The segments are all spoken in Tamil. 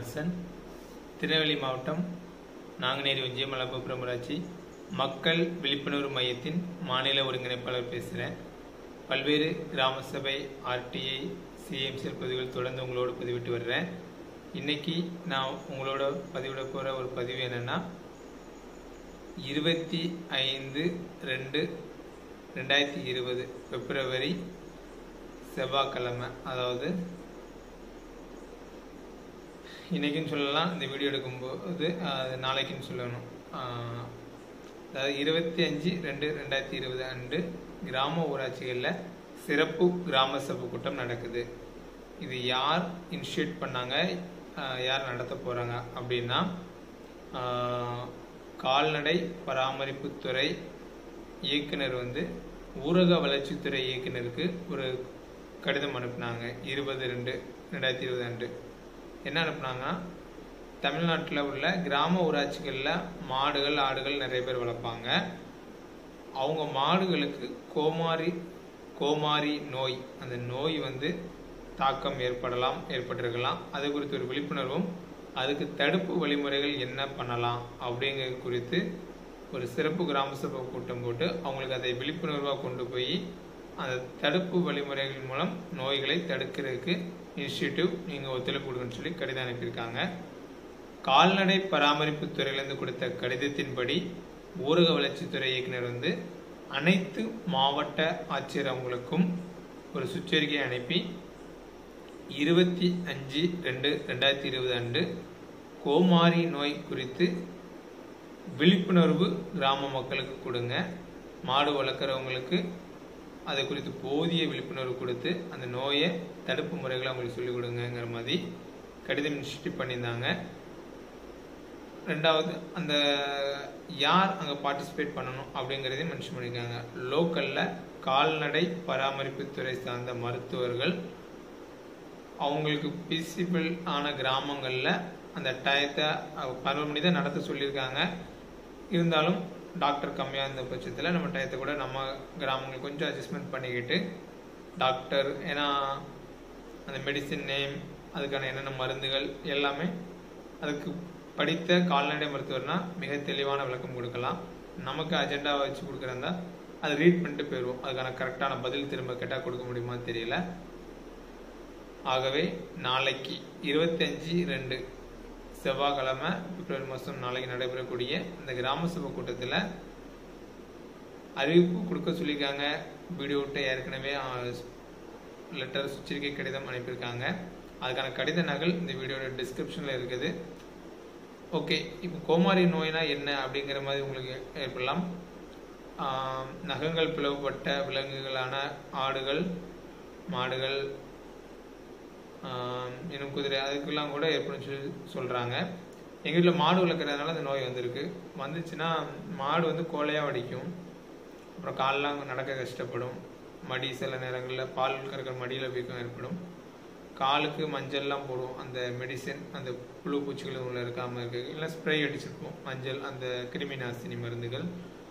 அரசன் திருநெல்வேலி மாவட்டம் நாங்குநேரி ஒன்றியம் மலப்புப்புறம் ஊராட்சி மக்கள் விழிப்புணர்வு மையத்தின் மாநில ஒருங்கிணைப்பாளர் பேசுகிறேன் பல்வேறு கிராம சபை ஆர்டிஐ சிஎம்சிஎல் பதிவுகள் தொடர்ந்து உங்களோட பதிவிட்டு வர்றேன் இன்னைக்கு நான் உங்களோட பதிவிட போகிற ஒரு பதிவு என்னென்னா இருபத்தி ஐந்து ரெண்டு ரெண்டாயிரத்தி இருபது பிப்ரவரி செவ்வாய்க்கிழமை அதாவது இன்னைக்குன்னு சொல்லலாம் இந்த வீடியோ எடுக்கும்போது அது நாளைக்குன்னு சொல்லணும் ஆஹ், அதாவது இருபத்தி அஞ்சு ரெண்டு ரெண்டாயிரத்தி இருபது அன்று கிராம ஊராட்சிகளில் சிறப்பு கிராம சபை கூட்டம் நடக்குது இது யார் இனிஷியேட் பண்ணாங்க ஆஹ், யார் நடத்த போகிறாங்க அப்படின்னா ஆஹ், கால்நடை பராமரிப்புத்துறை இயக்குனர் வந்து ஊரக வளர்ச்சித்துறை இயக்குனருக்கு ஒரு கடிதம் அனுப்புனாங்க இருபது ரெண்டு ரெண்டாயிரத்தி இருபது அன்று என்ன அனுப்புனாங்கன்னா தமிழ்நாட்டில் உள்ள கிராம ஊராட்சிகளில் மாடுகள் ஆடுகள் நிறைய பேர் வளர்ப்பாங்க அவங்க மாடுகளுக்கு கோமாரி கோமாரி நோய் அந்த நோய் வந்து தாக்கம் ஏற்படலாம் ஏற்பட்டிருக்கலாம் அது குறித்து ஒரு விழிப்புணர்வும் அதுக்கு தடுப்பு வழிமுறைகள் என்ன பண்ணலாம் அப்படிங்கிறது குறித்து ஒரு சிறப்பு கிராம சபை கூட்டம் போட்டு அவங்களுக்கு அதை விழிப்புணர்வாக கொண்டு போய் அந்த தடுப்பு வழிமுறைகள் மூலம் நோய்களை தடுக்கிறதுக்கு இனிஷியேட்டிவ் நீங்கள் ஒத்துழைப்பு கொடுங்கன்னு சொல்லி கடிதம் அனுப்பியிருக்காங்க கால்நடை பராமரிப்பு துறையிலிருந்து கொடுத்த கடிதத்தின்படி ஊரக வளர்ச்சித்துறை இயக்குனர் வந்து அனைத்து மாவட்ட ஆட்சியர் அவங்களுக்கும் ஒரு சுற்றறிக்கை அனுப்பி இருபத்தி அஞ்சு ரெண்டு ரெண்டாயிரத்தி இருபது அன்று கோமாரி நோய் குறித்து விழிப்புணர்வு கிராம மக்களுக்கு கொடுங்க மாடு வளர்க்குறவங்களுக்கு அதை குறித்து போதிய விழிப்புணர்வு கொடுத்து அந்த நோயை தடுப்பு முறைகளை அவங்களுக்கு சொல்லிக் கொடுங்கங்கிற மாதிரி கடிதம் இன்ஸ்டியூட் பண்ணியிருந்தாங்க ரெண்டாவது அந்த யார் அங்கே பார்ட்டிசிபேட் பண்ணணும் அப்படிங்கிறதையும் மென்ஷன் பண்ணியிருக்காங்க லோக்கலில் கால்நடை பராமரிப்புத்துறை சார்ந்த மருத்துவர்கள் அவங்களுக்கு பிசிபிள் ஆன கிராமங்களில் அந்த டயத்தை பதினொரு மணி தான் நடத்த சொல்லியிருக்காங்க இருந்தாலும் டாக்டர் கம்மியாக இருந்த பட்சத்தில் நம்ம டயத்தை கூட நம்ம கிராமங்கள் கொஞ்சம் அட்ஜஸ்ட்மெண்ட் பண்ணிக்கிட்டு டாக்டர் ஏன்னா அந்த மெடிசின் நேம் அதுக்கான என்னென்ன மருந்துகள் எல்லாமே அதுக்கு படித்த கால்நடை மருத்துவர்னா மிக தெளிவான விளக்கம் கொடுக்கலாம் நமக்கு அஜெண்டாவை வச்சு கொடுக்குறதா அதை ரீட் பண்ணிட்டு போயிடுவோம் அதுக்கான கரெக்டான பதில் திரும்ப கேட்டால் கொடுக்க முடியுமா தெரியல ஆகவே நாளைக்கு இருபத்தஞ்சி ரெண்டு செவ்வாய்க்கிழமை பிப்ரவரி மாதம் நாளைக்கு நடைபெறக்கூடிய இந்த கிராம சபை கூட்டத்தில் அறிவிப்பு கொடுக்க சொல்லியிருக்காங்க வீடியோ விட்டு ஏற்கனவே லெட்டர் சுச்சரிக்கை கடிதம் அனுப்பியிருக்காங்க அதுக்கான கடித நகல் இந்த வீடியோட டிஸ்கிரிப்ஷனில் இருக்குது ஓகே இப்போ கோமாரி நோய்னா என்ன அப்படிங்கிற மாதிரி உங்களுக்கு ஏற்படலாம் ஆம், நகங்கள் பிளவுபட்ட விலங்குகளான ஆடுகள் மாடுகள் ஆம், இன்னும் குதிரை அதுக்கெல்லாம் கூட ஏற்படும் சொல்லி சொல்கிறாங்க எங்கள் வீட்டில் மாடு வளர்க்குறதுனால அந்த நோய் வந்திருக்கு வந்துச்சுன்னா மாடு வந்து கோலையாக வடிக்கும் அப்புறம் கால்லாம் நடக்க கஷ்டப்படும் மடி சில நேரங்களில் பால் கறக்கிற மடியில் வீக்கம் ஏற்படும் காலுக்கு மஞ்சள்லாம் போடுவோம் அந்த மெடிசன் அந்த புழு பூச்சிகள் உள்ள இருக்காமல் இருக்கு இல்லை ஸ்ப்ரே அடிச்சிருப்போம் மஞ்சள் அந்த கிருமி நாசினி மருந்துகள்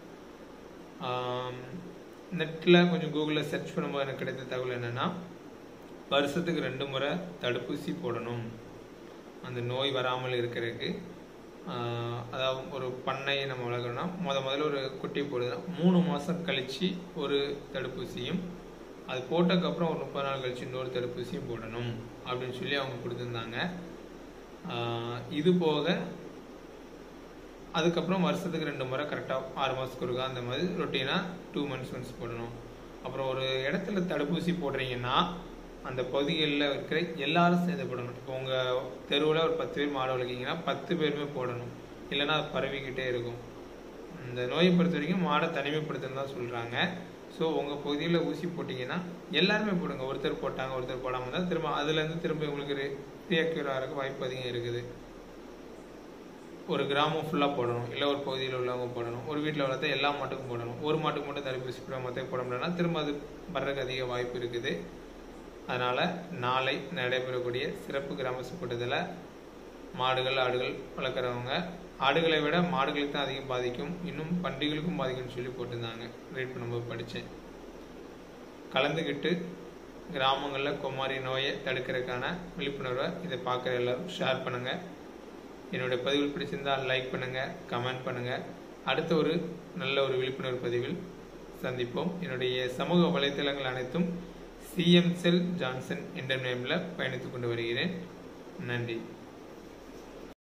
நெட்டில் கொஞ்சம் கூகுளில் சர்ச் பண்ணும்போது எனக்கு கிடைத்த தகவல் என்னென்னா வருஷத்துக்கு ரெண்டு முறை தடுப்பூசி போடணும் அந்த நோய் வராமல் இருக்கிறதுக்கு ஆஹ் அதாவது ஒரு பண்ணையை நம்ம வளர்க்கணும்னா முத முதல்ல ஒரு குட்டி போடுதுன்னா மூணு மாதம் கழித்து ஒரு தடுப்பூசியும் அது போட்டதுக்கப்புறம் ஒரு முப்பது நாள் கழிச்சு இன்னொரு தடுப்பூசியும் போடணும் அப்படின்னு சொல்லி அவங்க கொடுத்துருந்தாங்க ஆஹ் இது போக அதுக்கப்புறம் வருஷத்துக்கு ரெண்டு முறை கரெக்டாக ஆறு மாதத்துக்கு ஒருக்கா அந்த மாதிரி ரொட்டீனாக டூ மந்த்ஸ் ஒன்ஸ் போடணும் அப்புறம் ஒரு இடத்துல தடுப்பூசி போடுறீங்கன்னா அந்த பகுதிகளில் இருக்கிற எல்லாரும் சேர்ந்து போடணும் இப்போ உங்கள் தெருவில் ஒரு பத்து பேர் மாடு வளர்க்கீங்கன்னா பத்து பேருமே போடணும் இல்லைன்னா அது பரவிக்கிட்டே இருக்கும் இந்த நோயை பொறுத்த வரைக்கும் மாடை தனிமைப்படுத்தணும் தான் சொல்கிறாங்க ஸோ உங்கள் பகுதியில் ஊசி போட்டிங்கன்னா எல்லாருமே போடுங்க ஒருத்தர் போட்டாங்க ஒருத்தர் போடாமல் இருந்தால் திரும்ப அதுலேருந்து திரும்ப உங்களுக்கு ரியாக்யூர் ஆகிறதுக்கு வாய்ப்பு அதிகம் இருக்குது ஒரு கிராமம் ஃபுல்லாக போடணும் இல்லை ஒரு பகுதியில் உள்ளவங்க போடணும் ஒரு வீட்டில் வளர்த்தா எல்லா மாட்டுக்கும் போடணும் ஒரு மாட்டுக்கு மட்டும் தடுப்பூசி போட மற்ற போட முடியலன்னா திரும்ப அது வர்றதுக்கு அதிக வாய்ப்பு இருக்குது அதனால் நாளை நடைபெறக்கூடிய சிறப்பு கிராம சபை கூட்டத்தில் மாடுகள் ஆடுகள் வளர்க்குறவங்க ஆடுகளை விட மாடுகளுக்கு தான் அதிகம் பாதிக்கும் இன்னும் பண்டிகைகளுக்கும் பாதிக்கும்னு சொல்லி போட்டிருந்தாங்க ரீட் பண்ணும்போது படித்தேன் கலந்துக்கிட்டு கிராமங்களில் குமாரி நோயை தடுக்கிறதுக்கான விழிப்புணர்வை இதை பார்க்குற எல்லாரும் ஷேர் பண்ணுங்கள் என்னுடைய பதிவில் பிடிச்சிருந்தால் லைக் பண்ணுங்கள் கமெண்ட் பண்ணுங்கள் அடுத்த ஒரு நல்ல ஒரு விழிப்புணர்வு பதிவில் சந்திப்போம் என்னுடைய சமூக வலைத்தளங்கள் அனைத்தும் சிஎம் செல் ஜான்சன் என்ற நேமில் பயணித்துக் கொண்டு வருகிறேன் நன்றி